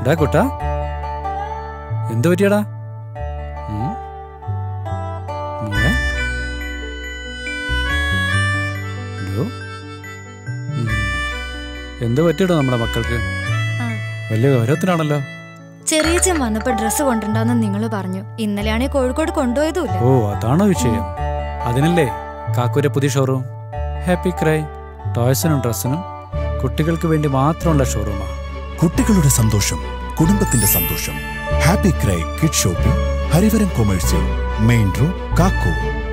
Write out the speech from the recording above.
ഡാ കുട്ടാ എന്തു പറ്റിയടാ ഉം? മോളെ? എന്തോ? ഉം. എന്ത് പറ്റിയടോ നമ്മുടെ മക്കൾക്ക് ആ. വലിയ ഗൗരവത്തിനാണല്ലോ ചെറിയച്ചൻ വന്നപ്പോ ഡ്രസ്സ് കൊണ്ടുണ്ടാന്ന് നിങ്ങൾ പറഞ്ഞു ഇന്നലെയാണെ കോഴിക്കോട് കൊണ്ടുപോയതുമില്ല ഓ അതാണോ വിഷയം അതിനല്ലേ കാക്കൂരെ പുതിയ ഷോറൂം ഹാപ്പി ക്രൈ ടോയ്സിനും ഡ്രസ്സിനും കുട്ടികൾക്ക് വേണ്ടി മാത്രമുള്ള ഷോറൂമാ കുട്ടികളുടെ സന്തോഷം കുടുംബത്തിന്റെ സന്തോഷം happy cry kid shopping Harivaram commercial main road കാക്കോ